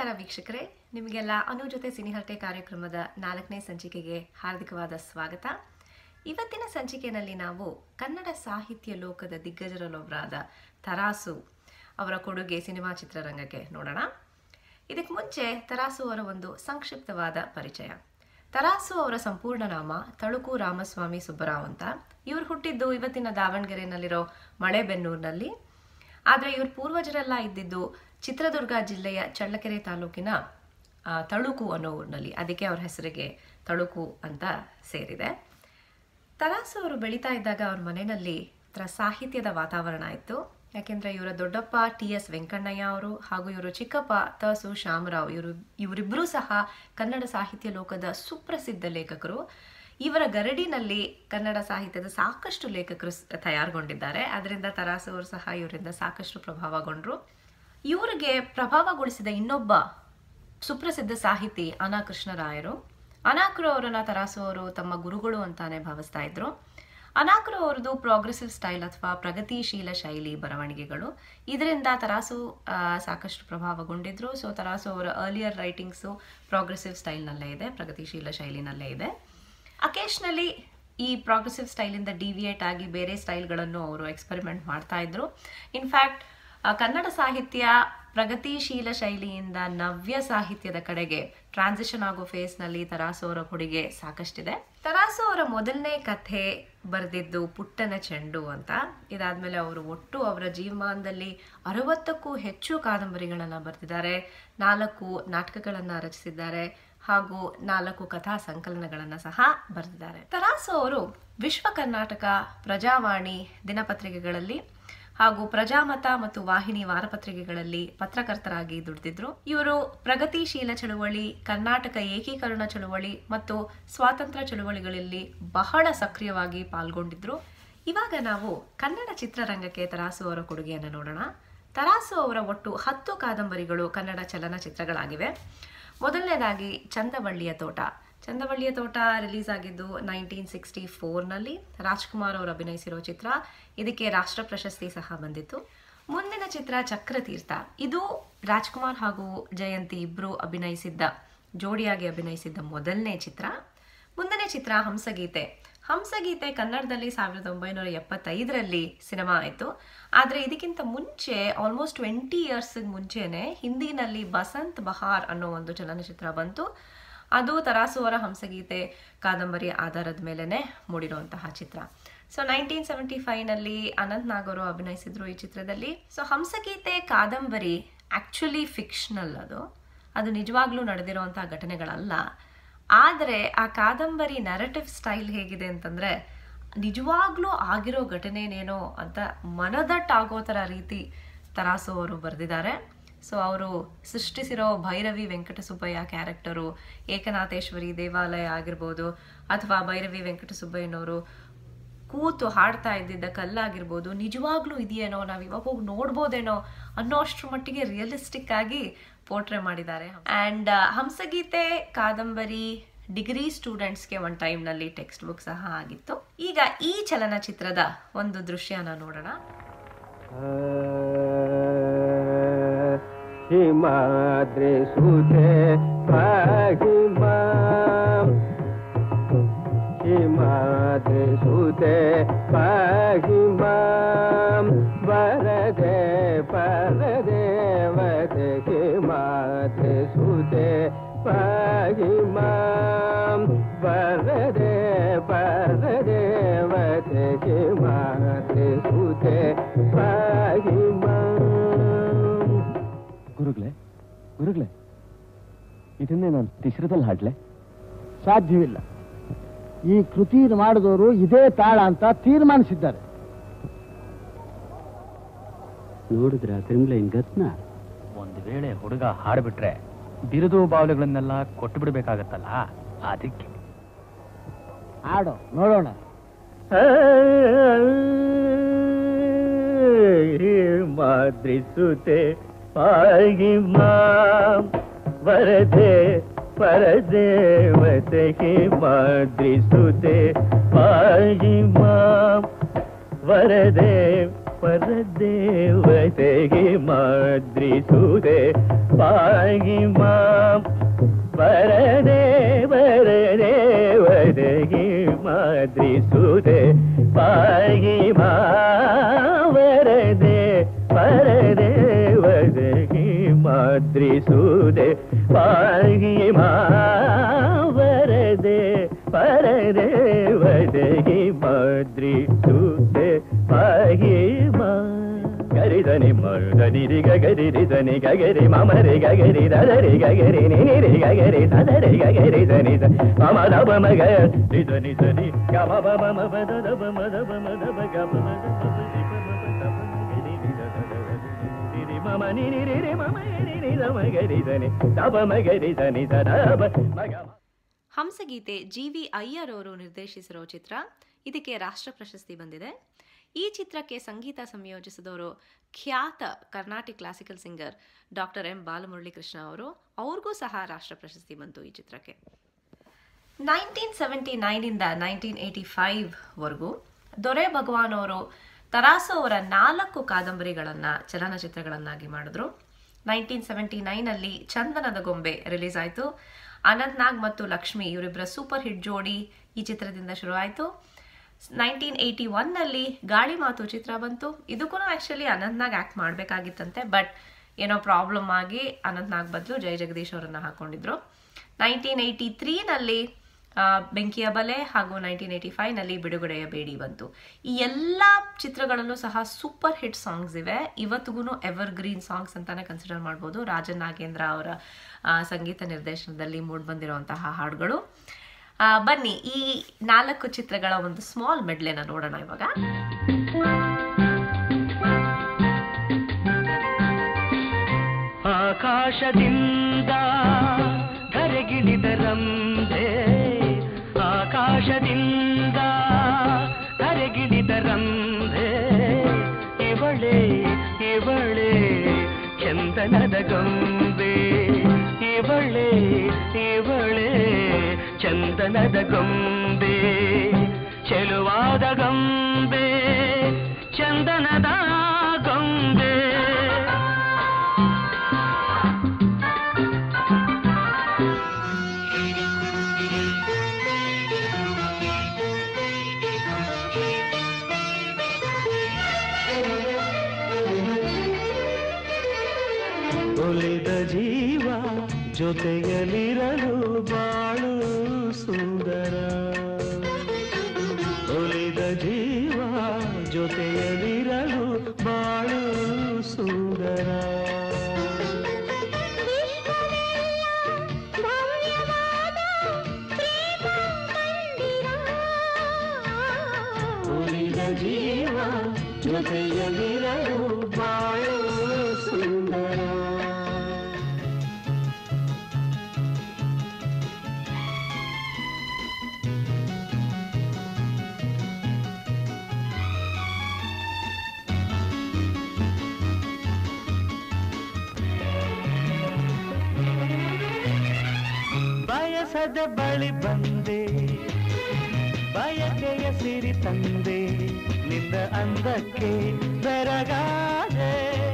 ನಮಸ್ಕಾರ ವೀಕ್ಷಕರೇ ನಿಮಗೆಲ್ಲ ಅನು ಜೊತೆ ಸಿನಿಹರಟೆ ಕಾರ್ಯಕ್ರಮದ ನಾಲ್ಕನೇ ಸಂಚಿಕೆಗೆ ಹಾರ್ದಿಕವಾದ ಸ್ವಾಗತ ಇವತ್ತಿನ ಸಂಚಿಕೆಯಲ್ಲಿ ನಾವು ಕನ್ನಡ ಸಾಹಿತ್ಯ ಲೋಕದ ದಿಗ್ಗಜರಲ್ಲೊಬ್ಬರಾದ ತರಾಸು ಅವರ ಕೊಡುಗೆ ಸಿನಿಮಾ ಚಿತ್ರರಂಗಕ್ಕೆ ನೋಡೋಣ ಇದಕ್ಕೆ ಮುಂಚೆ ತರಾಸು ಅವರ ಒಂದು ಸಂಕ್ಷಿಪ್ತವಾದ ಪರಿಚಯ ತರಾಸು ಅವರ ಸಂಪೂರ್ಣ ನಾಮ ತಳುಕು ರಾಮಸ್ವಾಮಿ ಸುಬ್ಬರಾವ್ ಅಂತ ಇವರು ಹುಟ್ಟಿದ್ದು ಇವತ್ತಿನ ದಾವಣಗೆರೆನಲ್ಲಿರೋ ಮಳೆಬೆನ್ನೂರಿನಲ್ಲಿ ಆದರೆ ಇವ್ರ ಪೂರ್ವಜರೆಲ್ಲ ಇದ್ದಿದ್ದು ಚಿತ್ರದುರ್ಗ ಜಿಲ್ಲೆಯ ಚಳ್ಳಕೆರೆ ತಾಲೂಕಿನ ಆ, ತಳುಕು ಅನ್ನೋ ಊರಿನಲ್ಲಿ ಅದಕ್ಕೆ ಅವ್ರ ಹೆಸರಿಗೆ ತಳುಕು ಅಂತ ಸೇರಿದೆ ತರಾಸು ಅವರು ಬೆಳೀತಾ ಇದ್ದಾಗ ಅವ್ರ ಮನೆಯಲ್ಲಿ ಒಂಥರ ಸಾಹಿತ್ಯದ ವಾತಾವರಣ ಇತ್ತು ಯಾಕೆಂದ್ರೆ ಇವರ ದೊಡ್ಡಪ್ಪ ಟಿ ಎಸ್ ವೆಂಕಣ್ಣಯ್ಯ ಅವರು ಹಾಗೂ ಇವರು ಚಿಕ್ಕಪ್ಪ ತಸು ಶಾಮರಾವ್ ಇವರು ಇವರಿಬ್ಬರೂ ಸಹ ಕನ್ನಡ ಸಾಹಿತ್ಯ ಲೋಕದ ಸುಪ್ರಸಿದ್ಧ ಲೇಖಕರು ಇವರ ಗರಡಿನಲ್ಲಿ ಕನ್ನಡ ಸಾಹಿತ್ಯದ ಸಾಕಷ್ಟು ಲೇಖಕರು ಸ್- ತಯಾರುಗೊಂಡಿದ್ದಾರೆ ಅದರಿಂದ ತರಾಸು ಅವರು ಸಹ ಇವರಿಂದ ಸಾಕಷ್ಟು ಪ್ರಭಾವಗೊಂಡ್ರು ಇವರಿಗೆ ಪ್ರಭಾವಗೊಳಿಸಿದ ಇನ್ನೊಬ್ಬ ಸುಪ್ರಸಿದ್ಧ ಸಾಹಿತಿ ಅನಾ ಕೃಷ್ಣರಾಯರು ಅನಾಕರು ಅವರನ್ನ ತರಾಸು ಅವರು ತಮ್ಮ ಗುರುಗಳು ಅಂತಾನೆ ಭಾವಿಸ್ತಾ ಇದ್ರು ಅನಾಕರು ಅವರದು ಪ್ರೋಗ್ರೆಸಿವ್ ಸ್ಟೈಲ್ ಅಥವಾ ಪ್ರಗತಿಶೀಲ ಶೈಲಿ ಬರವಣಿಗೆಗಳು ಇದರಿಂದ ತರಾಸು ಆ, ಸಾಕಷ್ಟು ಪ್ರಭಾವಗೊಂಡಿದ್ರು ಸೊ ತರಾಸು ಅವರ ಅರ್ಲಿಯರ್ ರೈಟಿಂಗ್ಸು ಪ್ರೋಗ್ರೆಸಿವ್ ಸ್ಟೈಲ್ನಲ್ಲೇ ಇದೆ ಪ್ರಗತಿಶೀಲ ಶೈಲಿನಲ್ಲೇ ಇದೆ ಅಕೇಶ್ನಲಿ ಈ ಪ್ರೋಗ್ರೆಸಿವ್ ಸ್ಟೈಲಿಂದ ಡಿವಿಯೇಟ್ ಆಗಿ ಬೇರೆ ಸ್ಟೈಲ್ಗಳನ್ನು ಅವರು ಎಕ್ಸ್ಪೆರಿಮೆಂಟ್ ಮಾಡ್ತಾ ಇದ್ರು ಇನ್ಫ್ಯಾಕ್ಟ್ ಕನ್ನಡ ಸಾಹಿತ್ಯ ಪ್ರಗತಿಶೀಲ ಶೈಲಿಯಿಂದ ನವ್ಯ ಸಾಹಿತ್ಯದ ಕಡೆಗೆ ಟ್ರಾನ್ಸಿಷನ್ ಆಗೋ ಫೇಸ್ನಲ್ಲಿ ತರಾಸು ಅವರ ಕೊಡುಗೆ ಸಾಕಷ್ಟಿದೆ ತರಾಸು ಅವರ ಮೊದಲನೇ ಕಥೆ ಬರೆದಿದ್ದು ಪುಟ್ಟನ ಚೆಂಡು ಅಂತ ಇದಾದ್ಮೇಲೆ ಅವರು ಒಟ್ಟು ಅವರ ಜೀವಮಾನದಲ್ಲಿ ಅರವತ್ತಕ್ಕೂ ಹೆಚ್ಚು ಕಾದಂಬರಿಗಳನ್ನು ಬರೆದಿದ್ದಾರೆ ನಾಲ್ಕು ನಾಟಕಗಳನ್ನು ರಚಿಸಿದ್ದಾರೆ ಹಾಗೂ ನಾಲ್ಕು ಕಥಾ ಸಂಕಲನಗಳನ್ನು ಸಹ ಬರೆದಿದ್ದಾರೆ ತರಾಸು ಅವರು ವಿಶ್ವ ಕರ್ನಾಟಕ ಪ್ರಜಾವಾಣಿ ದಿನಪತ್ರಿಕೆಗಳಲ್ಲಿ ಹಾಗೂ ಪ್ರಜಾಮತ ಮತ್ತು ವಾಹಿನಿ ವಾರಪತ್ರಿಕೆಗಳಲ್ಲಿ ಪತ್ರಕರ್ತರಾಗಿ ದುಡಿದಿದ್ರು ಇವರು ಪ್ರಗತಿಶೀಲ ಚಳುವಳಿ ಕರ್ನಾಟಕ ಏಕೀಕರಣ ಚಳುವಳಿ ಮತ್ತು ಸ್ವಾತಂತ್ರ್ಯ ಚಳುವಳಿಗಳಲ್ಲಿ ಬಹಳ ಸಕ್ರಿಯವಾಗಿ ಪಾಲ್ಗೊಂಡಿದ್ರು ಇವಾಗ ನಾವು ಕನ್ನಡ ಚಿತ್ರರಂಗಕ್ಕೆ ತರಾಸು ಅವರ ಕೊಡುಗೆಯನ್ನು ನೋಡೋಣ ತರಾಸು ಅವರ ಒಟ್ಟು ಹತ್ತು ಕಾದಂಬರಿಗಳು ಕನ್ನಡ ಚಲನಚಿತ್ರಗಳಾಗಿವೆ ಮೊದಲನೇದಾಗಿ ಚಂದವಳ್ಳಿಯ ತೋಟ ಚಂದವಳ್ಳಿಯ ತೋಟ ರಿಲೀಸ್ ಆಗಿದ್ದು ನೈನ್ಟೀನ್ ಸಿಕ್ಸ್ಟಿ ಫೋರ್ನಲ್ಲಿ ರಾಜ್ಕುಮಾರ್ ಅವರು ಅಭಿನಯಿಸಿರೋ ಚಿತ್ರ ಇದಕ್ಕೆ ರಾಷ್ಟ್ರ ಪ್ರಶಸ್ತಿ ಸಹ ಬಂದಿತ್ತು ಮುಂದಿನ ಚಿತ್ರ ಚಕ್ರತೀರ್ಥ ಇದು ರಾಜ್ಕುಮಾರ್ ಹಾಗೂ ಜಯಂತಿ ಇಬ್ರು ಅಭಿನಯಿಸಿದ್ದ ಜೋಡಿಯಾಗಿ ಅಭಿನಯಿಸಿದ್ದ ಮೊದಲನೇ ಚಿತ್ರ ಮುಂದನೇ ಚಿತ್ರ ಹಂಸಗೀತೆ ಹಂಸಗೀತೆ ಕನ್ನಡದಲ್ಲಿ ಸಾವಿರದ ಒಂಬೈನೂರ ಎಪ್ಪತ್ತೈದರಲ್ಲಿ ಸಿನಿಮಾ ಆಯಿತು ಆದರೆ ಇದಕ್ಕಿಂತ ಮುಂಚೆ ಆಲ್ಮೋಸ್ಟ್ ಟ್ವೆಂಟಿ ಇಯರ್ಸ್ ಮುಂಚೆನೆ ಹಿಂದಿನಲ್ಲಿ ಬಸಂತ್ ಬಹಾರ್ ಅನ್ನೋ ಒಂದು ಚಲನಚಿತ್ರ ಬಂತು ಅದು ತರಾಸು ಅವರ ಹಂಸಗೀತೆ ಕಾದಂಬರಿ ಆಧಾರದ ಮೇಲೆನೆ ಮೂಡಿರುವಂತಹ ಚಿತ್ರ ಸೊ ನೈನ್ಟೀನ್ ಸೆವೆಂಟಿ ಫೈವ್ನಲ್ಲಿ ಅನಂತ್ ನಾಗ್ ಅವರು ಅಭಿನಯಿಸಿದ್ರು ಈ ಚಿತ್ರದಲ್ಲಿ ಸೊ ಹಂಸಗೀತೆ ಕಾದಂಬರಿ ಆಕ್ಚುಲಿ ಫಿಕ್ಷನಲ್ ಅದು ಅದು ನಿಜವಾಗ್ಲೂ ನಡೆದಿರುವಂತಹ ಘಟನೆಗಳಲ್ಲ ಆದರೆ ಆ ಕಾದಂಬರಿ ನರೇಟಿವ್ ಸ್ಟೈಲ್ ಹೇಗಿದೆ ಅಂತಂದ್ರೆ ನಿಜವಾಗ್ಲೂ ಆಗಿರೋ ಘಟನೆನೇನೋ ಅಂತ ಮನದಟ್ಟಾಗೋ ಥರ ರೀತಿ ತರಾಸು ಅವರು ಬರೆದಿದ್ದಾರೆ ಸೊ ಅವರು ಸೃಷ್ಟಿಸಿರೋ ಭೈರವಿ ವೆಂಕಟಸುಬ್ಬಯ್ಯ ಕ್ಯಾರೆಕ್ಟರು ಏಕನಾಥೇಶ್ವರಿ ದೇವಾಲಯ ಆಗಿರ್ಬೋದು ಅಥವಾ ಭೈರವಿ ವೆಂಕಟಸುಬ್ಬಯ್ಯನವರು ಕೂತು ಹಾಡ್ತಾ ಇದ್ದಿದ್ದ ಕಲ್ಲಾಗಿರ್ಬೋದು ನಿಜವಾಗ್ಲೂ ಇದೆಯೇನೋ ನಾವು ಇವಾಗ ಹೋಗಿ ನೋಡ್ಬೋದೇನೋ ಅನ್ನೋ ಅಷ್ಟ್ರ ಮಟ್ಟಿಗೆ ರಿಯಲಿಸ್ಟಿಕ್ ಆಗಿ ಪೋರ್ಟ್ರೆ ಮಾಡಿದ್ದಾರೆ ಆ್ಯಂಡ್ ಹಂಸಗೀತೆ ಕಾದಂಬರಿ ಡಿಗ್ರಿ ಸ್ಟೂಡೆಂಟ್ಸ್ಗೆ ಒಂದು ಟೈಮ್ನಲ್ಲಿ ಟೆಕ್ಸ್ಟ್ ಬುಕ್ ಸಹ ಆಗಿತ್ತು ಈಗ ಈ ಚಲನಚಿತ್ರದ ಒಂದು ದೃಶ್ಯನ ನೋಡೋಣ ಹಿಮಾದ್ರಿ ಸುಧೆ ಪಾಹಿಮಾ ಹಿಮಾದ್ರಿ ಸುಧೆ ಪಾಹಿಮಾ ವರದೆ ಪರದೇವತೆ ಹಿಮಾದ್ರಿ ಸುಧೆ ಪಾಹಿಮಾ ವರದೆ ಪರದೇವತೆ ಹಿಮಾದ್ರಿ ಸುಧೆ ಪಾಹಿಮಾ ಗುರುಗಳೇ ಗುರುಗಳೇ ಇದನ್ನೇ ನಾನು ತಿಸ್ರದಲ್ಲಿ ಹಾಡ್ಲೆ ಸಾಧ್ಯವಿಲ್ಲ ಈ ಕೃತಿ ಮಾಡಿದವರು ಇದೇ ತಾಳ ಅಂತ ತೀರ್ಮಾನಿಸಿದ್ದಾರೆ ನೋಡಿದ್ರ ತಿರುಮಲೆயின் ಗತ್ನ ಒಂದು ವೇಳೆ ಹುಡುಗ ಹಾಡ್ಬಿಟ್ರೆ ಬಿರುದು ಬಾವಲಿಗಳನ್ನೆಲ್ಲ ಕೊಟ್ಟು ಬಿಡ್ಬೇಕಾಗತ್ತಲ್ಲ ಅದಕ್ಕೆ ಆಡೋ ನೋಡೋಣ ಮಾದ್ರಿಸುತೆ ಪಾಗಿಮಾ ವರದೆ ಪರದೇವತೆಗೆ ಮಾದ್ರಿಸುತೆ ಪಾಗಿಮಾ ವರದೆ ಪರದೇವತೆಗೆ ಮಾದ್ರಿಸುದೆ ಪಾಗಿ ಮಾಂ ಪರದೇ ಪರದೇವತೆಗೆ ಮಾದ್ರಿಸುದೆ ಪಾಗಿ ಮಾವರದೆ ಪರದೇವತೆಗೆ ಮಾದ್ರಿಸುದೆ ಪಾಗಿ ಮಾವರದೆ ಪರದೇವತೆಗೆ ಮಾದ್ರಿಸುದೆ ಪಾಗಿ ಮಾ ಗರಿದನಿ ಮರುದನಿ ಗಗರಿ ದನಿ ಗಗರಿ ಮಮರಿ ಗಗರಿ ದದರಿ ಗಗರಿ ನಿರಿ ಗಗರಿ ದದರಿ ಗಗರಿ ದನಿ ದ ಮಮ ದಬ ಮಗ ರಿದನಿ ದನಿ ಗಮ ಬಮ ಮಮ ದದ ಬಮ ದಬ ಮದ ಬಗ ಬಮ ಮಮ ನಿ ನಿ ರಿ ರಿ ಮಮ ನಿ ನಿ ದ ಮಗರಿ ದನಿ ದಬ ಮಗರಿ ದನಿ ದದ ಮಗ ಹಂಸಗೀತೆ ಜಿ ವಿ ಅಯ್ಯರ್ ಅವರು ನಿರ್ದೇಶಿಸಿರೋ ಚಿತ್ರ ಇದಕ್ಕೆ ರಾಷ್ಟ್ರ ಪ್ರಶಸ್ತಿ ಬಂದಿದೆ ಈ ಚಿತ್ರಕ್ಕೆ ಸಂಗೀತ ಸಂಯೋಜಿಸಿದವರು ಖ್ಯಾತ Carnatic classical singer doctor M Balamuralikrishna ಅವರು ಅವ್ರಿಗೂ ಸಹ ರಾಷ್ಟ್ರ ಪ್ರಶಸ್ತಿ ಬಂತು ಈ ಚಿತ್ರಕ್ಕೆ ನೈನ್ಟೀನ್ ಸೆವೆಂಟಿ ನೈನಿಂದ ನೈನ್ಟೀನ್ ಏಯ್ಟಿ ಫೈವ್ವರೆಗೂ ದೊರೆ ಭಗವಾನ್ ಅವರು ತರಾಸು ಅವರ ನಾಲ್ಕು ಕಾದಂಬರಿಗಳನ್ನು ಚಲನಚಿತ್ರಗಳನ್ನಾಗಿ ಮಾಡಿದ್ರು ನೈನ್ಟೀನ್ ಸೆವೆಂಟಿ ನೈನಲ್ಲಿ ಚಂದನದ ಗೊಂಬೆ ರಿಲೀಸ್ ಆಯಿತು ಅನಂತ್ ನಾಗ್ ಮತ್ತು ಲಕ್ಷ್ಮಿ ಇವರಿಬ್ಬರ ಸೂಪರ್ ಹಿಟ್ ಜೋಡಿ ಈ ಚಿತ್ರದಿಂದ ಶುರುವಾಯಿತು ನೈನ್ಟೀನ್ ಏಯ್ಟಿ ಒನ್ನಲ್ಲಿ ಗಾಳಿ ಮಾತು ಚಿತ್ರ ಬಂತು ಇದಕ್ಕೂ ಆ್ಯಕ್ಚುಲಿ ಅನಂತ್ ನಾಗ್ ಆ್ಯಕ್ಟ್ ಮಾಡಬೇಕಾಗಿತ್ತಂತೆ ಬಟ್ ಏನೋ ಪ್ರಾಬ್ಲಮ್ ಆಗಿ ಅನಂತ್ ನಾಗ್ ಬದಲು ಜಯ ಜಗದೀಶ್ ಅವರನ್ನು ಹಾಕೊಂಡಿದ್ರು ನೈನ್ಟೀನ್ ಏಯ್ಟಿ ತ್ರೀನಲ್ಲಿ ಬೆಂಕಿಯ ಬಲೆ ಹಾಗೂ ನೈನ್ಟೀನ್ ಏಯ್ಟಿ ಫೈವ್ನಲ್ಲಿ ಬಿಡುಗಡೆಯ ಬೇಡಿ ಬಂತು ಈ ಎಲ್ಲ ಚಿತ್ರಗಳಲ್ಲೂ ಸಹ ಸೂಪರ್ ಹಿಟ್ ಸಾಂಗ್ಸ್ ಇವೆ ಇವತ್ತಿಗೂ ಎವರ್ ಗ್ರೀನ್ ಸಾಂಗ್ಸ್ ಅಂತಾನೆ ಕನ್ಸಿಡರ್ ಮಾಡ್ಬೋದು ರಾಜನ್ ನಾಗೇಂದ್ರ ಅವರ ಆ, ಸಂಗೀತ ನಿರ್ದೇಶನದಲ್ಲಿ ಮೂಡಿಬಂದಿರುವಂತಹ ಹಾಡುಗಳು ಆ, ಬನ್ನಿ ಈ ನಾಲ್ಕು ಚಿತ್ರಗಳ ಒಂದು ಸ್ಮಾಲ್ ಮೆಡ್ಲೆನ ನೋಡೋಣ ಇವಾಗ ಆಕಾಶದಿಂದ ಧರೆಗಿಳಿದರಂಬೆ ಆಕಾಶದಿಂದ ಧರೆಗಿಳಿದರಂಬೆ ಇವಳೆ ಇವಳೆ ಚಂದನದ ಗೊಂಬೆ ಇವಳೆ ಇವಳೆ ಚಂದನದ ಗೊಂಬೆ ಚೆಲುವಾದ ಗೊಂಬೆ ಚಂದನದ ಗೊಂಬೆ ಒಲಿದ ಜೀವ ಜೊತೆಯಲಿರಲು ಬಾಳು ಸುಂದರ ಒಲಿದ ಜೀವ ಜೊತೆಯಲಿರಲು ಬಾಳು ಸುಂದರ ಒಲಿದ ಜೀವ ಜೊತೆಯಲಿರಲು ಬಾಳು ಸುಂದರ ಬಯಸದ ಬಳಿ ಬಂದೆ ಬಯಕೆಯ ಸಿರಿ ತಂದೆ ನಿನ್ನ ಅಂದಕ್ಕೆ ಬೆರಗಾದೆ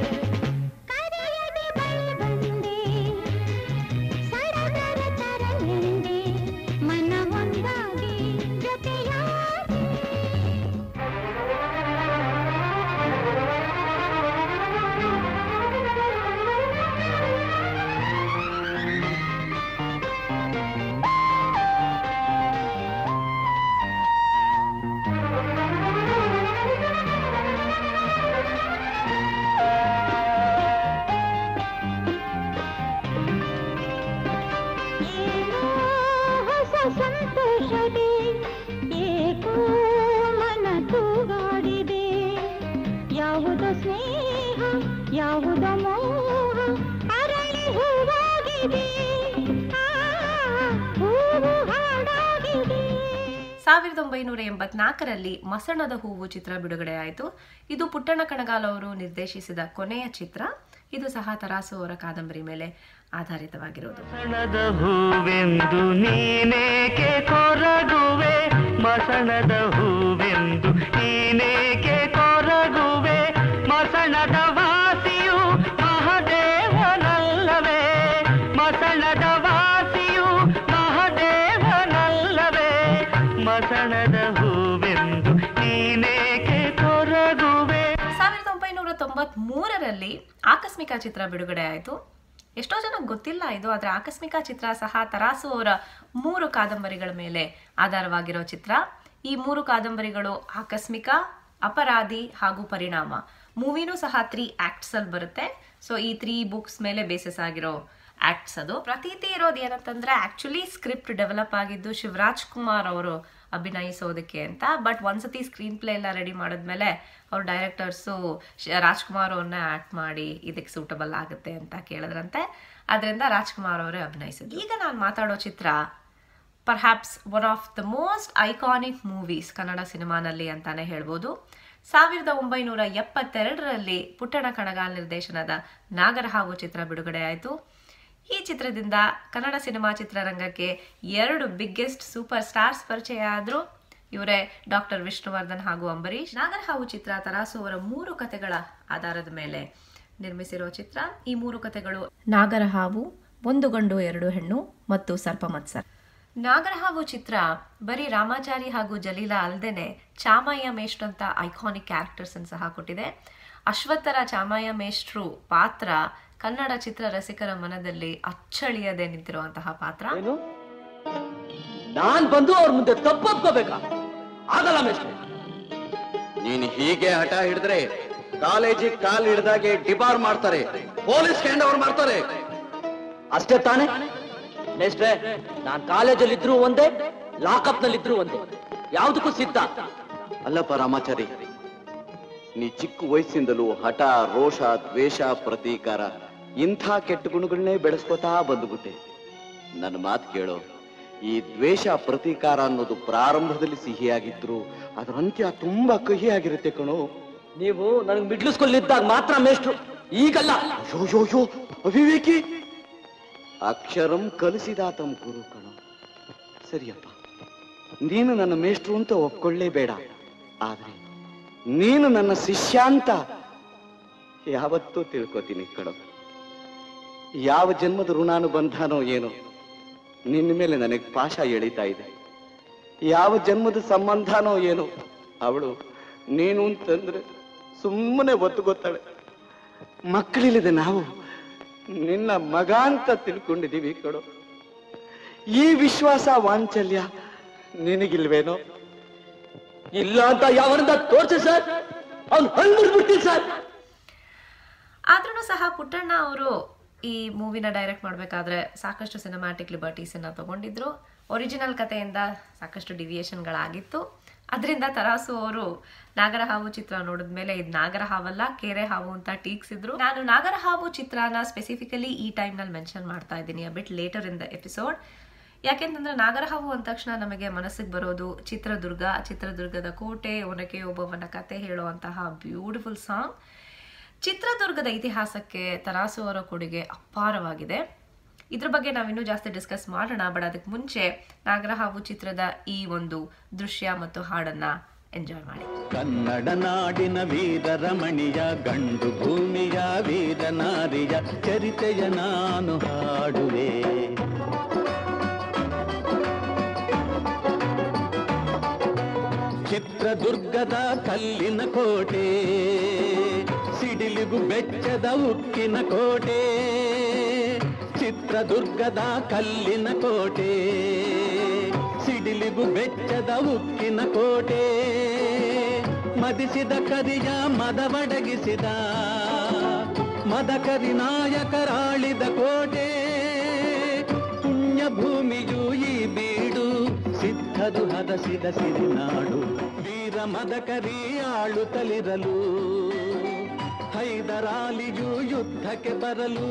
ಸಂತೋಷದೆ ಏಕೋ ಮನ ತೂಗಾಡಿದೆ ಯಾವುದ ಸ್ನೇಹ ಯಾವುದ ಮೋಹ ಅರಳಿ ಹೂವಾಗಿದೆ ಆ, ಹೂವು ಹಾಡಾಗಿದೆ ಸಾವಿರದ ಒಂಬೈನೂರ ಎಂಬತ್ನಾಲ್ಕರಲ್ಲಿ ಮಸಣದ ಹೂವು ಚಿತ್ರ ಬಿಡುಗಡೆಯಾಯಿತು ಇದು ಪುಟ್ಟಣ್ಣ ಕಣಗಾಲ್ ಅವರು ನಿರ್ದೇಶಿಸಿದ ಕೊನೆಯ ಚಿತ್ರ ಇದು ಸಹ ತರಾಸು ಅವರ ಕಾದಂಬರಿ ಮೇಲೆ ಆಧಾರಿತವಾಗಿರೋದು ಮಸಣದ ಹೂವೆಂದು ನೀನೇಕೆ ಕೊರಗುವೆ ಮಸಣದ ಹೂವೆಂದು ನೀನೇಕೆ ಕೊರಗುವೆ ಭಾಷಣದ ಹೂವೆಂದು ನೀನೇಕೆ ಕೊರಗುವೆ ಸಾವಿರದ ಒಂಬೈನೂರ ತೊಂಬತ್ ಮೂರರಲ್ಲಿ ಆಕಸ್ಮಿಕ ಚಿತ್ರ ಬಿಡುಗಡೆ ಆಯಿತು ಎಷ್ಟೋ ಜನಕ್ಕೆ ಗೊತ್ತಿಲ್ಲ ಇದು ಆದರೆ ಆಕಸ್ಮಿಕ ಚಿತ್ರ ಸಹ ತರಾಸು ಅವರ ಮೂರು ಕಾದಂಬರಿಗಳ ಮೇಲೆ ಆಧಾರವಾಗಿರೋ ಚಿತ್ರ ಈ ಮೂರು ಕಾದಂಬರಿಗಳು ಆಕಸ್ಮಿಕ ಅಪರಾಧಿ ಹಾಗೂ ಪರಿಣಾಮ ಮೂವಿನೂ ಸಹ ತ್ರೀ ಆಕ್ಟ್ಸ್ ಅಲ್ಲಿ ಬರುತ್ತೆ ಸೊ ಈ ತ್ರೀ ಬುಕ್ಸ್ ಮೇಲೆ ಬೇಸಿಸ್ ಆಗಿರೋ ಆಕ್ಟ್ಸ್ ಅದು ಪ್ರತೀತಿ ಇರೋದು ಏನಂತಂದ್ರೆ ಆಕ್ಚುಲಿ ಸ್ಕ್ರಿಪ್ಟ್ ಡೆವಲಪ್ ಆಗಿದ್ದು ಶಿವರಾಜ್ ಕುಮಾರ್ ಅವರು ಅಭಿನಯಿಸೋದಕ್ಕೆ ಅಂತ ಬಟ್ ಒಂದ್ಸತಿ ಸ್ಕ್ರೀನ್ ಪ್ಲೇ ಎಲ್ಲ ರೆಡಿ ಮಾಡಿದ್ಮೇಲೆ ಅವ್ರ ಡೈರೆಕ್ಟರ್ಸು ರಾಜ್ಕುಮಾರ್ ಅವ್ರನ್ನ ಆಕ್ಟ್ ಮಾಡಿ ಇದಕ್ಕೆ ಸೂಟಬಲ್ ಆಗುತ್ತೆ ಅಂತ ಕೇಳಿದ್ರಂತೆ ಅದರಿಂದ ರಾಜ್ಕುಮಾರ್ ಅವರೇ ಅಭಿನಯಿಸಿದ್ರು ಈಗ ನಾನು ಮಾತಾಡೋ ಚಿತ್ರ perhaps one of the most iconic movies Kannada ಸಿನಿಮಾನಲ್ಲಿ ಅಂತಾನೆ ಹೇಳ್ಬೋದು ಸಾವಿರದ ಒಂಬೈನೂರ ಎಪ್ಪತ್ತೆರಡರಲ್ಲಿ ಪುಟ್ಟಣ ಕಣಗಾಲ್ ನಿರ್ದೇಶನದ ನಾಗರಹಾವು ಚಿತ್ರ ಬಿಡುಗಡೆ ಆಯಿತು ಈ ಚಿತ್ರದಿಂದ ಕನ್ನಡ ಸಿನಿಮಾ ಚಿತ್ರರಂಗಕ್ಕೆ ಎರಡು ಬಿಗ್ಗೆಸ್ಟ್ ಸೂಪರ್ ಸ್ಟಾರ್ಸ್ ಪರಿಚಯ ಆದ್ರು ಇವರೇ ಡಾಕ್ಟರ್ ವಿಷ್ಣುವರ್ಧನ್ ಹಾಗೂ ಅಂಬರೀಷ್ ನಾಗರಹಾವು ಚಿತ್ರ ತರಾಸು ಅವರ ಮೂರು ಕಥೆಗಳ ಆಧಾರದ ಮೇಲೆ ನಿರ್ಮಿಸಿರುವ ಚಿತ್ರ ಈ ಮೂರು ಕಥೆಗಳು ನಾಗರಹಾವು ಒಂದು ಗಂಡು ಎರಡು ಹೆಣ್ಣು ಮತ್ತು ಸರ್ಪಮತ್ಸರ್ ನಾಗರಹಾವು ಚಿತ್ರ ಬರೀ ರಾಮಾಚಾರಿ ಹಾಗೂ ಜಲೀಲಾ ಅಲ್ದೇನೆ ಚಾಮಯ್ಯ ಮೇಷ್ಟ್ರು ಅಂತ ಐಕಾನಿಕ್ ಕ್ಯಾರೆಕ್ಟರ್ಸ್ ಅನ್ನು ಸಹ ಕೊಟ್ಟಿದೆ ಅಶ್ವತ್ಥರ ಚಾಮಯ್ಯ ಮೇಷ್ಟ್ರು ಪಾತ್ರ ಕನ್ನಡ ಚಿತ್ರ ರಸಿಕರ ಮನದಲ್ಲಿ ಅಚ್ಚಳಿಯದೆ ನಿಂತಿರುವಂತಹ ಪಾತ್ರ ಏನು ನಾನ್ ಬಂದು ಅವ್ರ ಮುಂದೆ ತಪ್ಪೊಪ್ಕೋಬೇಕಾ ಆಗಲ್ಲ ಮೇಷ್ಟ್ರೆ ನೀನು ಹೀಗೆ ಹಠ ಹಿಡಿದ್ರೆ ಕಾಲೇಜಿಗೆ ಕಾಲ್ ಹಿಡ್ದಾಗೆ ಡಿಬಾರ್ ಮಾಡ್ತಾರೆ ಪೊಲೀಸ್ ಹ್ಯಾಂಡ್ ಓವರ್ ಮಾಡ್ತಾರೆ ಅಷ್ಟೇ ತಾನೇ ಮೇಷ್ಟ್ರೆ ನಾನ್ ಕಾಲೇಜಲ್ಲಿದ್ರು ಒಂದೇ ಲಾಕಪ್ ನಲ್ಲಿದ್ರು ಒಂದೇ ಯಾವ್ದಕ್ಕೂ ಸಿದ್ಧ ಅಲ್ಲಪ್ಪ ರಾಮಾಚಾರಿ ನೀ ಚಿಕ್ಕ ವಯಸ್ಸಿಂದಲೂ ಹಠ ರೋಷ ದ್ವೇಷ ಪ್ರತೀಕಾರ ಇಂಥ ಕೆಟ್ಟ ಗುಣಗಳನ್ನೇ ಬೆಳೆಸ್ಕೋತಾ ಬಂದುಬಿಟ್ಟೆ ನನ್ನ ಮಾತು ಕೇಳೋ ಈ ದ್ವೇಷ ಪ್ರತೀಕಾರ ಅನ್ನೋದು ಪ್ರಾರಂಭದಲ್ಲಿ ಸಿಹಿಯಾಗಿದ್ರು ಅದರ ಅಂತ್ಯ ತುಂಬಾ ಕಹಿಯಾಗಿರುತ್ತೆ ಕಣೋ ನೀವು ನನಗೆ ಮಿಡ್ಲ್ ಸ್ಕೂಲ್ ಇದ್ದಾಗ ಮಾತ್ರ ಮೇಷ್ಟ್ರು ಈಗಲ್ಲ ಯೋ ಯೋ ಯೋ ಅವಿವೇಕಿ ಅಕ್ಷರಂ ಕಲಿಸಿದಾತಂ ಗುರು ಕಣೋ ಸರಿಯಪ್ಪ ನೀನು ನನ್ನ ಮೇಷ್ಟ್ರು ಅಂತ ಒಪ್ಕೊಳ್ಳೇಬೇಡ ಆದ್ರೆ ನೀನು ನನ್ನ ಶಿಷ್ಯ ಅಂತ ಯಾವತ್ತೂ ತಿಳ್ಕೊತೀನಿ ಕಣೋ ಯಾವ ಜನ್ಮದ ಋಣಾನುಬಂಧನೋ ಏನೋ ನಿನ್ನ ಮೇಲೆ ನನಗೆ ಪಾಶ ಎಳಿತಾ ಇದೆ ಯಾವ ಜನ್ಮದ ಸಂಬಂಧನೋ ಏನೋ ಅವಳು ನೀನು ಅಂತಂದ್ರೆ ಸುಮ್ಮನೆ ಒತ್ತು ಗೊತ್ತಾಳೆ ಮಕ್ಕಳಿಲ್ಲದೆ ನಾವು ನಿನ್ನ ಮಗ ಅಂತ ತಿಳ್ಕೊಂಡಿದೀವಿ ಕಣೋ ಈ ವಿಶ್ವಾಸ ವಾಂಚಲ್ಯ ನಿನಗಿಲ್ವೇನೋ ಇಲ್ಲ ಅಂತ ಯಾವರಿಂದ ತೋರ್ಸಿ ಸರ್ ಅವ್ನು ಹಂಗ್ಬಿಡ್ಬಿಡ್ತೀನಿ ಸರ್ ಆದ್ರೂ ಸಹ ಪುಟ್ಟಣ್ಣ ಅವರು ಈ ಮೂವಿನ ಡೈರೆಕ್ಟ್ ಮಾಡಬೇಕಾದ್ರೆ ಸಾಕಷ್ಟು ಸಿನಿಮ್ಯಾಟಿಕ್ ಲಿಬರ್ಟೀಸನ್ನು ತಗೊಂಡಿದ್ರು ಒರಿಜಿನಲ್ ಕಥೆಯಿಂದ ಸಾಕಷ್ಟು ಡಿವಿಯೇಷನ್ಗಳಾಗಿತ್ತು ಅದರಿಂದ ತರಾಸು ಅವರು ನಾಗರಹಾವು ಚಿತ್ರ ನೋಡಿದ್ಮೇಲೆ ಇದು ನಾಗರಹಾವಲ್ಲ ಕೇರೆ ಹಾವು ಅಂತ ಟೀಕ್ಸಿದ್ರು ನಾನು ನಾಗರಹಾವು ಚಿತ್ರನ ಸ್ಪೆಸಿಫಿಕಲಿ ಈ ಟೈಮ್ನಲ್ಲಿ ಮೆನ್ಷನ್ ಮಾಡ್ತಾ ಇದ್ದೀನಿ but later in the episode ಯಾಕೆಂತಂದ್ರೆ ನಾಗರಹಾವು ಅಂದ ತಕ್ಷಣ ನಮಗೆ ಮನಸ್ಸಿಗೆ ಬರೋದು ಚಿತ್ರದುರ್ಗ ಚಿತ್ರದುರ್ಗದ ಕೋಟೆ ಒನಕೆ ಒಬ್ಬವನ ಕತೆ ಹೇಳುವಂತಹ ಬ್ಯೂಟಿಫುಲ್ ಸಾಂಗ್ ಚಿತ್ರದುರ್ಗದ ಇತಿಹಾಸಕ್ಕೆ ತರಾಸು ಅವರ ಕೊಡುಗೆ ಅಪಾರವಾಗಿದೆ ಇದ್ರ ಬಗ್ಗೆ ನಾವಿನ್ನೂ ಜಾಸ್ತಿ ಡಿಸ್ಕಸ್ ಮಾಡೋಣ ಬಟ್ ಅದಕ್ಕೆ ಮುಂಚೆ ನಾಗರಹಾವು ಚಿತ್ರದ ಈ ಒಂದು ದೃಶ್ಯ ಮತ್ತು ಹಾಡನ್ನ ಎಂಜಾಯ್ ಮಾಡಿ ಕನ್ನಡ ನಾಡಿನ ವೀರರಮಣಿಯ ಗಂಡು ಭೂಮಿಯ ವೀರನಾರಿಯ ಚರಿತೆಯ ನಾನು ಹಾಡುವೆ ಚಿತ್ರದುರ್ಗದ ಕಲ್ಲಿನ ಕೋಟೆ ಸಿಡಿಲಿಗು ಬೆಚ್ಚದ ಉಕ್ಕಿನ ಕೋಟೆ ಚಿತ್ರದುರ್ಗದ ಕಲ್ಲಿನ ಕೋಟೆ ಸಿಡಿಲಿಗು ಬೆಚ್ಚದ ಉಕ್ಕಿನ ಕೋಟೆ ಮದಿಸಿದ ಕರಿಯ ಮದವಡಗಿಸಿದ ಮದಕರಿ ನಾಯಕರಾಳಿದ ಕೋಟೆ ಪುಣ್ಯ ಭೂಮಿಯು ಈ ಬೀಡು ಸಿದ್ಧದು ಹದಸಿದ ಸಿರಿನಾಡು ವೀರ ಮದಕರಿ ಆಳುತ್ತಲಿರಲು ಹೈದರಾಲಿಯು ಯುದ್ಧಕ್ಕೆ ಬರಲು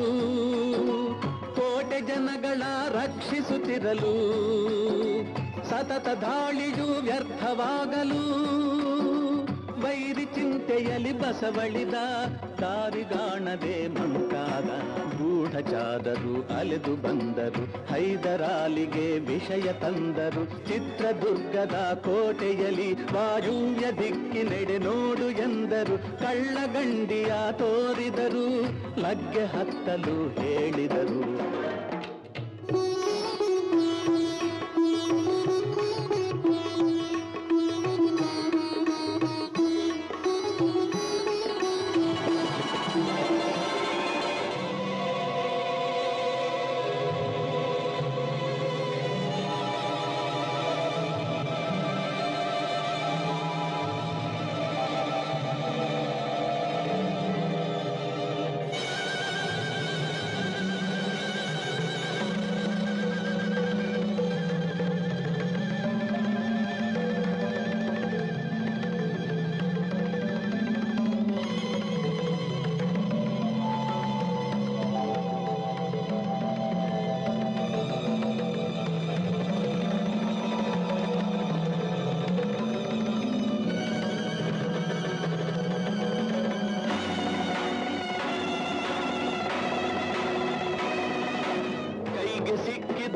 ಕೋಟೆ ಜನಗಳ ರಕ್ಷಿಸುತ್ತಿರಲು ಸತತ ದಾಳಿಯು ವ್ಯರ್ಥವಾಗಲು ವೈರಿ ಚಿಂತೆಯಲ್ಲಿ ಬಸವಳಿದ ದಾರಿಗಾಣದೆ ಮಂಕಾದ ಗೂಢಚಾದರು ಅಲೆದು ಬಂದರು ಹೈದರಾಲಿಗೆ ವಿಷಯ ತಂದರು ಚಿತ್ರದುರ್ಗದ ಕೋಟೆಯಲ್ಲಿ ವಾಯುವ್ಯ ದಿಕ್ಕಿನೆಡೆ ನೋಡು ಎಂದರು ಕಳ್ಳಗಂಡಿಯ ತೋರಿದರು ಲಗ್ಗೆ ಹತ್ತಲು ಹೇಳಿದರು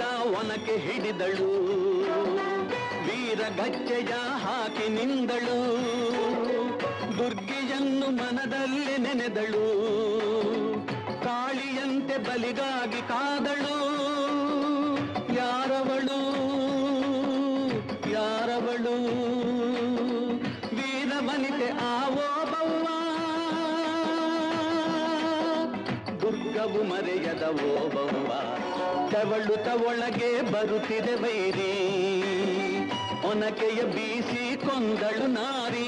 ಒನಕೆ ಹಿಡಿದಳು ವೀರ ಗಚ್ಚೆಯ ಹಾಕಿ ನಿಂದಳು ದುರ್ಗೆಯನ್ನು ಮನದಲ್ಲಿ ನೆನೆದಳು ಕಾಳಿಯಂತೆ ಬಲಿಗಾಗಿ ಕಾದಳು ಯಾರವಳು ಯಾರವಳು ವೀರ ವನಿತೆ ಆವೋ ಬವ್ವ ದುರ್ಗವು ಮರೆಯದ ಓಬವ್ವ ತೆವಳುತ ಒಳಗೆ ಬರುತ್ತಿದೆ ವೈರಿ ಒನಕೆಯ ಬೀಸಿ ಕೊಂದಳು ನಾರಿ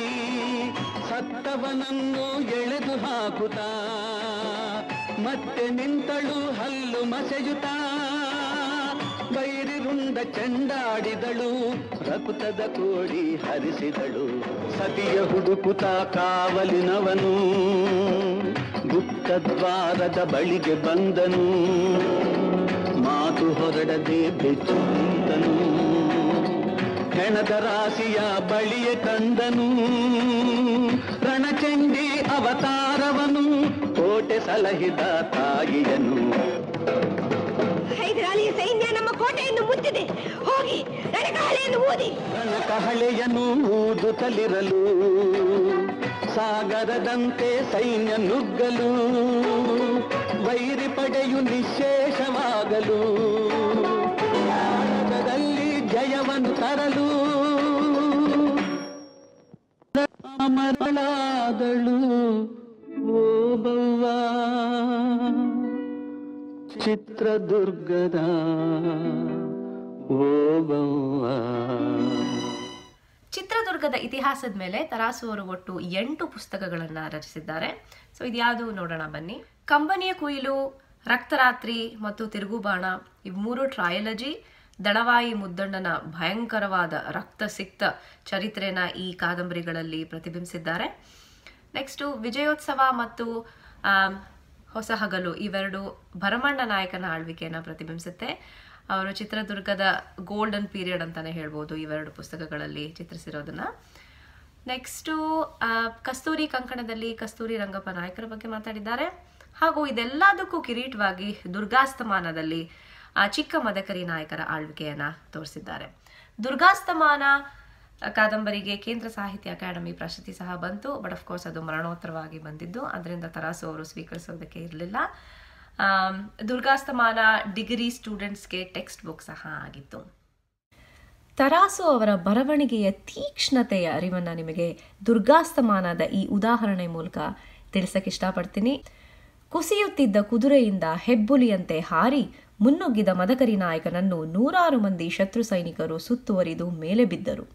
ಸತ್ತವನನ್ನು ಎಳೆದು ಹಾಕುತ್ತಾ ಮತ್ತೆ ನಿಂತಳು ಹಲ್ಲು ಮಸೆಯುತ್ತಾ ಬೈರಿರುಂಡ ಚೆಂಡಾಡಿದಳು ರಕುತದ ಕೋಡಿ ಹರಿಸಿದಳು ಸತಿಯ ಹುಡುಕುತ್ತ ಕಾವಲಿನವನು ಗುಪ್ತ ದ್ವಾರದ ಬಳಿಗೆ ಬಂದನು ಮಾತು ಹೊರಡದೆ ಬೆಚ್ಚು ನಿಂತನು ಹೆಣದ ರಾಶಿಯ ಬಳಿಯ ಕಂದನು ರಣಚಂಡಿ ಅವತಾರವನು ಕೋಟೆ ಸಲಹಿದ ತಾಯಿಯನು ಹೈದರಾಲಿಯ ಸೈನ್ಯ ನಮ್ಮ ಕೋಟೆಯನ್ನು ಮುತ್ತಿದೆ ಹೋಗಿ ರಣಕಾಳೆಯನ್ನು ಊದಿ ರಣಕಹಳೆಯನ್ನು ಊದುತ್ತಲಿರಲು ಸಾಗರದಂತೆ ಸೈನ್ಯ ನುಗ್ಗಲು ವೈರಿ ಪಡೆಯು ನಿಶೇಷವಾಗಲು ಭಾರತದಲ್ಲಿ ಜಯವನ್ನು ತರಲು ಅಮರಳಾದಳು ಓ ಬವ್ವ ಚಿತ್ರದುರ್ಗದ ಓ ಬವ್ವ ಚಿತ್ರದುರ್ಗದ ಇತಿಹಾಸದ ಮೇಲೆ ತರಾಸು ಅವರು ಒಟ್ಟು ಎಂಟು ಪುಸ್ತಕಗಳನ್ನು ರಚಿಸಿದ್ದಾರೆ ಸೊ ಇದ್ಯಾವುದು ನೋಡೋಣ ಬನ್ನಿ ಕಂಬನಿಯ ಕುಯಿಲು ರಕ್ತರಾತ್ರಿ ಮತ್ತು ತಿರುಗುಬಾಣ ಇವು ಮೂರು ಟ್ರಯಲಜಿ ದಳವಾಯಿ ಮುದ್ದಣ್ಣನ ಭಯಂಕರವಾದ ರಕ್ತಸಿಕ್ತ ಚರಿತ್ರೆನ ಈ ಕಾದಂಬರಿಗಳಲ್ಲಿ ಪ್ರತಿಬಿಂಬಿಸಿದ್ದಾರೆ ನೆಕ್ಸ್ಟು ವಿಜಯೋತ್ಸವ ಮತ್ತು ಆಮ್, ಹೊಸ ಹಗಲು ಇವೆರಡು ಭರಮಣ್ಣ ನಾಯಕನ ಆಳ್ವಿಕೆಯನ್ನು ಪ್ರತಿಬಿಂಬಿಸುತ್ತೆ ಅವರು ಚಿತ್ರದುರ್ಗದ ಗೋಲ್ಡನ್ ಪೀರಿಯಡ್ ಅಂತಾನೆ ಹೇಳ್ಬೋದು ಇವೆರಡು ಪುಸ್ತಕಗಳಲ್ಲಿ ಚಿತ್ರಿಸಿರೋದನ್ನ ನೆಕ್ಸ್ಟು ಕಸ್ತೂರಿ ಕಂಕಣದಲ್ಲಿ ಕಸ್ತೂರಿ ರಂಗಪ್ಪ ನಾಯಕರ ಬಗ್ಗೆ ಮಾತಾಡಿದ್ದಾರೆ ಹಾಗೂ ಇದೆಲ್ಲದಕ್ಕೂ ಕಿರೀಟವಾಗಿ ದುರ್ಗಾಸ್ತಮಾನದಲ್ಲಿ ಆ ಚಿಕ್ಕ ಮದಕರಿ ನಾಯಕರ ಆಳ್ವಿಕೆಯನ್ನ ತೋರಿಸಿದ್ದಾರೆ ದುರ್ಗಾಸ್ತಮಾನ ಕಾದಂಬರಿಗೆ ಕೇಂದ್ರ ಸಾಹಿತ್ಯ ಅಕಾಡೆಮಿ ಪ್ರಶಸ್ತಿ ಸಹ ಬಂತು ಬಟ್ ಅಫ್ಕೋರ್ಸ್ ಅದು ಮರಣೋತ್ತರವಾಗಿ ಬಂದಿದ್ದು ಅದರಿಂದ ತರಾಸು ಅವರು ಸ್ವೀಕರಿಸೋದಕ್ಕೆ ಇರಲಿಲ್ಲ ದುರ್ಗಾಸ್ತಮಾನ ಡಿಗ್ರಿ ಸ್ಟೂಡೆಂಟ್ಸ್ಗೆ ಟೆಕ್ಸ್ಟ್ ಬುಕ್ ಸಹ ಆಗಿತ್ತು ತರಾಸು ಅವರ ಬರವಣಿಗೆಯ ತೀಕ್ಷ್ಣತೆಯ ಅರಿವನ್ನು ನಿಮಗೆ ದುರ್ಗಾಸ್ತಮಾನದ ಈ ಉದಾಹರಣೆ ಮೂಲಕ ತಿಳಿಸಕ್ಕೆ ಇಷ್ಟಪಡ್ತೀನಿ ಕುಸಿಯುತ್ತಿದ್ದ ಕುದುರೆಯಿಂದ ಹೆಬ್ಬುಲಿಯಂತೆ ಹಾರಿ ಮುನ್ನುಗ್ಗಿದ ಮದಕರಿ ನಾಯಕನನ್ನು ನೂರಾರು ಮಂದಿ ಶತ್ರು ಸೈನಿಕರು ಸುತ್ತುವರಿದು ಮೇಲೆ ಬಿದ್ದರು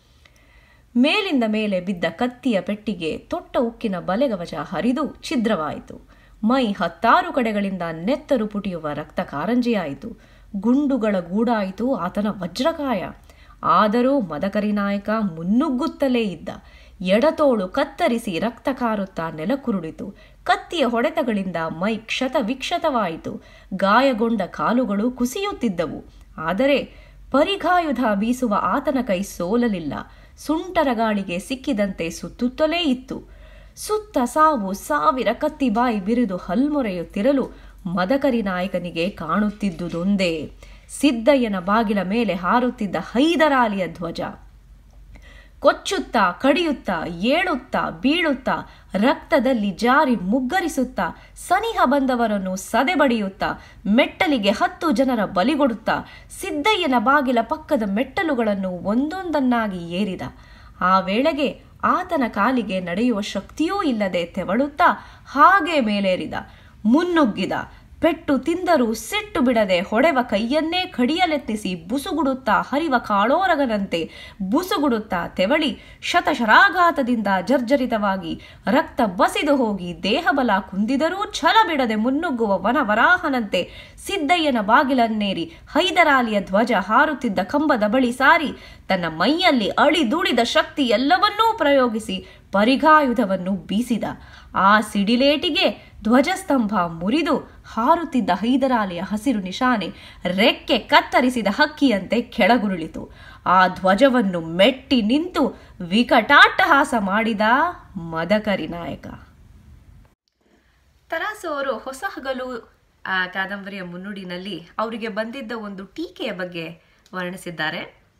ಮೇಲಿಂದ ಮೇಲೆ ಬಿದ್ದ ಕತ್ತಿಯ ಪೆಟ್ಟಿಗೆ ತೊಟ್ಟ ಉಕ್ಕಿನ ಬಲೆಗವಚ ಹರಿದು ಛಿದ್ರವಾಯಿತು ಮೈ ಹತ್ತಾರು ಕಡೆಗಳಿಂದ ನೆತ್ತರು ಪುಟಿಯುವ ರಕ್ತ ಕಾರಂಜಿಯಾಯಿತು ಗುಂಡುಗಳ ಗೂಡಾಯಿತು ಆತನ ವಜ್ರಕಾಯ ಆದರೂ ಮದಕರಿ ನಾಯಕ ಮುನ್ನುಗ್ಗುತ್ತಲೇ ಇದ್ದ ಎಡತೋಳು ಕತ್ತರಿಸಿ ರಕ್ತ ಕಾರುತ್ತಾ ನೆಲಕುರುಳಿತು ಕತ್ತಿಯ ಹೊಡೆತಗಳಿಂದ ಮೈ ಕ್ಷತ ವಿಕ್ಷತವಾಯಿತು ಗಾಯಗೊಂಡ ಕಾಲುಗಳು ಕುಸಿಯುತ್ತಿದ್ದವು ಆದರೆ ಪರಿಘಾಯುಧ ಬೀಸುವ ಆತನ ಕೈ ಸೋಲಲಿಲ್ಲ ಸುಂಟರ ಗಾಳಿಗೆ ಸಿಕ್ಕಿದಂತೆ ಸುತ್ತುತ್ತಲೇ ಇತ್ತು ಸುತ್ತ ಸಾವು ಸಾವಿರ ಕತ್ತಿ ಬಾಯಿ ಬಿರಿದು ಹಲ್ಮೊರೆಯುತ್ತಿರಲು ಮದಕರಿ ನಾಯಕನಿಗೆ ಕಾಣುತ್ತಿದ್ದುದೊಂದೇ ಸಿದ್ದಯ್ಯನ ಬಾಗಿಲ ಮೇಲೆ ಹಾರುತ್ತಿದ್ದ ಹೈದರಾಲಿಯ ಧ್ವಜ ಕೊಚ್ಚುತ್ತಾ ಕಡಿಯುತ್ತಾ ಏಳುತ್ತಾ ಬೀಳುತ್ತಾ ರಕ್ತದಲ್ಲಿ ಜಾರಿ ಮುಗ್ಗರಿಸುತ್ತಾ ಸನಿಹ ಬಂದವರನ್ನು ಸದೆಬಡಿಯುತ್ತಾ ಮೆಟ್ಟಲಿಗೆ ಹತ್ತು ಜನರ ಬಲಿಗೊಡುತ್ತಾ ಸಿದ್ದಯ್ಯನ ಬಾಗಿಲ ಪಕ್ಕದ ಮೆಟ್ಟಲುಗಳನ್ನು ಒಂದೊಂದನ್ನಾಗಿ ಏರಿದ ಆ ವೇಳೆಗೆ ಆತನ ಕಾಲಿಗೆ ನಡೆಯುವ ಶಕ್ತಿಯೂ ಇಲ್ಲದೆ ತೆವಳುತ್ತಾ ಹಾಗೆ ಮೇಲೇರಿದ ಮುನ್ನುಗ್ಗಿದ ಪೆಟ್ಟು ತಿಂದರೂ ಸಿಟ್ಟು ಬಿಡದೆ ಹೊಡೆವ ಕೈಯನ್ನೇ ಕಡಿಯಲೆತ್ನಿಸಿ ಬುಸುಗುಡುತ್ತಾ ಹರಿವ ಕಾಳೋರಗನಂತೆ ಬುಸುಗುಡುತ್ತಾ ತೆವಳಿ ಶತಶರಾಘಾತದಿಂದ ಜರ್ಜರಿತವಾಗಿ ರಕ್ತ ಬಸಿದು ಹೋಗಿ ದೇಹಬಲ ಕುಂದಿದರೂ ಛಲ ಬಿಡದೆ ಮುನ್ನುಗ್ಗುವ ವನವರಾಹನಂತೆ ಸಿದ್ದಯ್ಯನ ಬಾಗಿಲನ್ನೇರಿ ಹೈದರಾಲಿಯ ಧ್ವಜ ಹಾರುತ್ತಿದ್ದ ಕಂಬದ ಬಳಿ ಸಾರಿ ತನ್ನ ಮೈಯಲ್ಲಿ ಅಳಿದುಳಿದ ಶಕ್ತಿ ಎಲ್ಲವನ್ನೂ ಪ್ರಯೋಗಿಸಿ ಪರಿಘಾಯುಧವನ್ನು ಬೀಸಿದ ಆ ಸಿಡಿಲೇಟಿಗೆ ಧ್ವಜಸ್ತಂಭ ಮುರಿದು ಹಾರುತ್ತಿದ್ದ ಹೈದರಾಲಿಯ ಹಸಿರು ನಿಶಾನೆ ರೆಕ್ಕೆ ಕತ್ತರಿಸಿದ ಹಕ್ಕಿಯಂತೆ ಕೆಳಗುರುಳಿತು ಆ ಧ್ವಜವನ್ನು ಮೆಟ್ಟಿ ನಿಂತು ವಿಕಟಾಟ್ಟಹಾಸ ಮಾಡಿದ ಮದಕರಿ ನಾಯಕ ತರಾಸು ಅವರು ಹೊಸ ಹಗಲು ಆ ಕಾದಂಬರಿಯ ಮುನ್ನುಡಿನಲ್ಲಿ ಅವರಿಗೆ ಬಂದಿದ್ದ ಒಂದು ಟೀಕೆಯ ಬಗ್ಗೆ ವರ್ಣಿಸಿದ್ದಾರೆ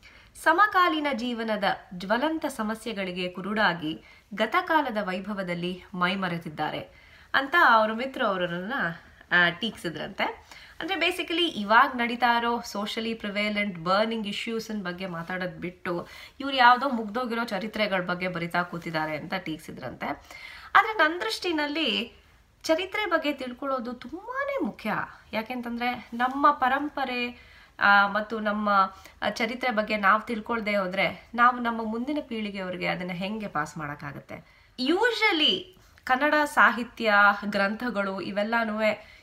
ಸಮಕಾಲೀನ ಜೀವನದ ಜ್ವಲಂತ ಸಮಸ್ಯೆಗಳಿಗೆ ಕುರುಡಾಗಿ ಗತಕಾಲದ ವೈಭವದಲ್ಲಿ ಮೈಮರೆತಿದ್ದಾರೆ ಅಂತ ಅವರ ಮಿತ್ರ ಅವರನ್ನ ಟೀಕ್ಸಿದ್ರಂತೆ ಅಂದ್ರೆ ಬೇಸಿಕಲಿ ಇವಾಗ ನಡೀತಾ ಇರೋ ಸೋಷಲಿ ಪ್ರಿವೇಲೆಂಟ್ ಬರ್ನಿಂಗ್ ಇಶ್ಯೂಸ್ ಬಗ್ಗೆ ಮಾತಾಡೋದು ಬಿಟ್ಟು ಇವ್ರು ಯಾವುದೋ ಮುಗ್ದೋಗಿರೋ ಚರಿತ್ರೆಗಳ ಬಗ್ಗೆ ಬರಿತಾ ಕೂತಿದ್ದಾರೆ ಅಂತ ಟೀಕ್ಸಿದ್ರಂತೆ ಆದ್ರೆ ನನ್ನ ದೃಷ್ಟಿನಲ್ಲಿ ಚರಿತ್ರೆ ಬಗ್ಗೆ ತಿಳ್ಕೊಳ್ಳೋದು ತುಂಬಾನೇ ಮುಖ್ಯ ಯಾಕೆಂತಂದ್ರೆ ನಮ್ಮ ಪರಂಪರೆ ಆ, ಮತ್ತು ನಮ್ಮ ಆ, ಚರಿತ್ರೆ ಬಗ್ಗೆ ನಾವು ತಿಳ್ಕೊಳ್ದೆ ಹೋದ್ರೆ ನಾವು ನಮ್ಮ ಮುಂದಿನ ಪೀಳಿಗೆಯವರಿಗೆ ಅದನ್ನ ಹೆಂಗೆ ಪಾಸ್ ಮಾಡೋಕ್ಕಾಗತ್ತೆ ಯೂಶಲಿ ಕನ್ನಡ ಸಾಹಿತ್ಯ ಗ್ರಂಥಗಳು ಇವೆಲ್ಲನೂ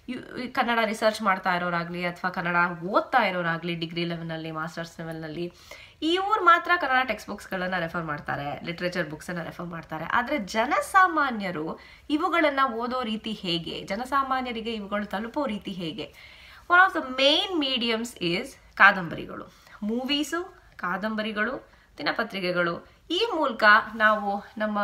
ಕನ್ನಡ ರಿಸರ್ಚ್ ಮಾಡ್ತಾ ಇರೋರಾಗ್ಲಿ ಅಥವಾ ಕನ್ನಡ ಓದ್ತಾ ಇರೋರಾಗ್ಲಿ ಡಿಗ್ರಿ ಲೆವೆಲ್ನಲ್ಲಿ ಮಾಸ್ಟರ್ಸ್ ಲೆವೆಲ್ನಲ್ಲಿ ಇವ್ರು ಮಾತ್ರ ಕನ್ನಡ ಟೆಕ್ಸ್ಟ್ ಬುಕ್ಸ್ಗಳನ್ನು ರೆಫರ್ ಮಾಡ್ತಾರೆ ಲಿಟ್ರೇಚರ್ ಬುಕ್ಸನ್ನು ರೆಫರ್ ಮಾಡ್ತಾರೆ ಆದರೆ ಜನಸಾಮಾನ್ಯರು ಇವುಗಳನ್ನು ಓದೋ ರೀತಿ ಹೇಗೆ ಜನಸಾಮಾನ್ಯರಿಗೆ ಇವುಗಳು ತಲುಪೋ ರೀತಿ ಹೇಗೆ one of the main mediums is ಕಾದಂಬರಿಗಳು ಮೂವೀಸು ಕಾದಂಬರಿಗಳು ದಿನಪತ್ರಿಕೆಗಳು ಈ ಮೂಲಕ ನಾವು ನಮ್ಮ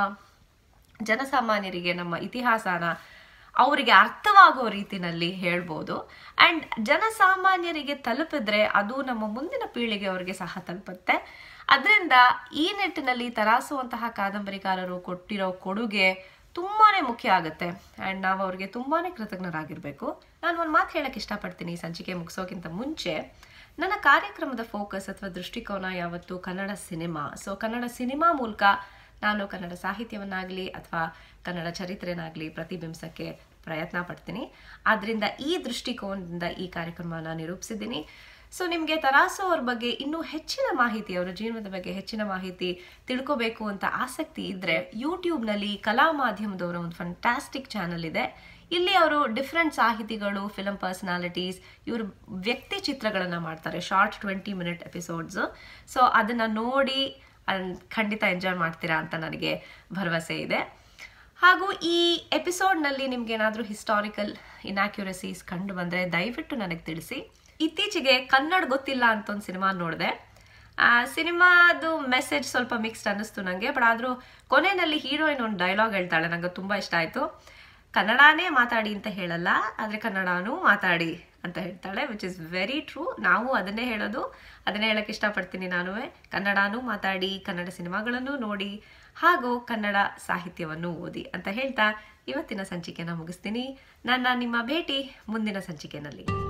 ಜನಸಾಮಾನ್ಯರಿಗೆ ನಮ್ಮ ಇತಿಹಾಸನ ಅವರಿಗೆ ಅರ್ಥವಾಗೋ ರೀತಿನಲ್ಲಿ ಹೇಳ್ಬೋದು ಆ್ಯಂಡ್ ಜನಸಾಮಾನ್ಯರಿಗೆ ತಲುಪಿದ್ರೆ ಅದು ನಮ್ಮ ಮುಂದಿನ ಪೀಳಿಗೆಯವರಿಗೆ ಸಹ ತಲುಪುತ್ತೆ ಅದರಿಂದ ಈ ನಿಟ್ಟಿನಲ್ಲಿ ತರಾಸುವಂತಹ ಕಾದಂಬರಿಕಾರರು ಕೊಟ್ಟಿರೋ ಕೊಡುಗೆ ತುಂಬಾನೇ ಮುಖ್ಯ ಆಗುತ್ತೆ ಆ್ಯಂಡ್ ನಾವು ಅವ್ರಿಗೆ ತುಂಬಾನೇ ಕೃತಜ್ಞರಾಗಿರಬೇಕು ನಾನು ಒಂದು ಮಾತು ಹೇಳಕ್ಕೆ ಇಷ್ಟಪಡ್ತೀನಿ ಈ ಸಂಚಿಕೆ ಮುಗಿಸೋಕ್ಕಿಂತ ಮುಂಚೆ ನನ್ನ ಕಾರ್ಯಕ್ರಮದ ಫೋಕಸ್ ಅಥವಾ ದೃಷ್ಟಿಕೋನ ಯಾವತ್ತು Kannada cinema so Kannada cinema ಮೂಲಕ ನಾನು ಕನ್ನಡ ಸಾಹಿತ್ಯವನ್ನಾಗಲಿ ಅಥವಾ ಕನ್ನಡ ಚರಿತ್ರೆನಾಗಲಿ ಪ್ರತಿಬಿಂಬಿಸಕ್ಕೆ ಪ್ರಯತ್ನ ಪಡ್ತೀನಿ ಆದ್ದರಿಂದ ಈ ದೃಷ್ಟಿಕೋನದಿಂದ ಈ ಕಾರ್ಯಕ್ರಮನ ನಿರೂಪಿಸಿದ್ದೀನಿ ಸೊ ನಿಮಗೆ ತರಾಸು ಅವ್ರ ಬಗ್ಗೆ ಇನ್ನೂ ಹೆಚ್ಚಿನ ಮಾಹಿತಿ ಅವರ ಜೀವನದ ಬಗ್ಗೆ ಹೆಚ್ಚಿನ ಮಾಹಿತಿ ತಿಳ್ಕೋಬೇಕು ಅಂತ ಆಸಕ್ತಿ ಇದ್ದರೆ ಯೂಟ್ಯೂಬ್ನಲ್ಲಿ ಕಲಾ ಮಾಧ್ಯಮದವರ ಒಂದು ಫಂಟಾಸ್ಟಿಕ್ ಚಾನಲ್ ಇದೆ ಇಲ್ಲಿ ಅವರು ಡಿಫ್ರೆಂಟ್ ಸಾಹಿತಿಗಳು ಫಿಲಮ್ ಪರ್ಸನಾಲಿಟೀಸ್ ಇವರು ವ್ಯಕ್ತಿ ಚಿತ್ರಗಳನ್ನು ಮಾಡ್ತಾರೆ short twenty minute episodes so ಅದನ್ನು ನೋಡಿ ಅನ್- ಖಂಡಿತ ಎಂಜಾಯ್ ಮಾಡ್ತೀರಾ ಅಂತ ನನಗೆ ಭರವಸೆ ಇದೆ ಹಾಗೂ ಈ ಎಪಿಸೋಡ್ನಲ್ಲಿ ನಿಮ್ಗೆ ಏನಾದರೂ ಹಿಸ್ಟಾರಿಕಲ್ ಇನ್ಯಾಕ್ಯುರಸೀಸ್ ಕಂಡು ಬಂದರೆ ದಯವಿಟ್ಟು ನನಗೆ ತಿಳಿಸಿ ಇತ್ತೀಚೆಗೆ ಕನ್ನಡ ಗೊತ್ತಿಲ್ಲ ಅಂತ ಒಂದು ಸಿನಿಮಾ ನೋಡಿದೆ ಆ ಸಿನಿಮಾದು ಮೆಸೇಜ್ ಸ್ವಲ್ಪ ಮಿಕ್ಸ್ಡ್ ಅನ್ನಿಸ್ತು ನನಗೆ ಬಟ್ ಆದರೂ ಕೊನೆಯಲ್ಲಿ ಹೀರೋಯಿನ್ ಒಂದು ಡೈಲಾಗ್ ಹೇಳ್ತಾಳೆ ನನಗೆ ತುಂಬ ಇಷ್ಟ ಆಯಿತು ಕನ್ನಡನೇ ಮಾತಾಡಿ ಅಂತ ಹೇಳಲ್ಲ ಆದರೆ ಕನ್ನಡನೂ ಮಾತಾಡಿ ಅಂತ ಹೇಳ್ತಾಳೆ ವಿಚ್ ಇಸ್ ವೆರಿ ಟ್ರೂ ನಾವು ಅದನ್ನೇ ಹೇಳೋದು ಅದನ್ನೇ ಹೇಳಕ್ಕೆ ಇಷ್ಟಪಡ್ತೀನಿ ನಾನು ಕನ್ನಡನೂ ಮಾತಾಡಿ ಕನ್ನಡ ಸಿನಿಮಾಗಳನ್ನು ನೋಡಿ ಹಾಗೂ ಕನ್ನಡ ಸಾಹಿತ್ಯವನ್ನು ಓದಿ ಅಂತ ಹೇಳ್ತಾ ಇವತ್ತಿನ ಸಂಚಿಕೆನ ಮುಗಿಸ್ತೀನಿ ನನ್ನ ನಿಮ್ಮ ಭೇಟಿ ಮುಂದಿನ ಸಂಚಿಕೆನಲ್ಲಿ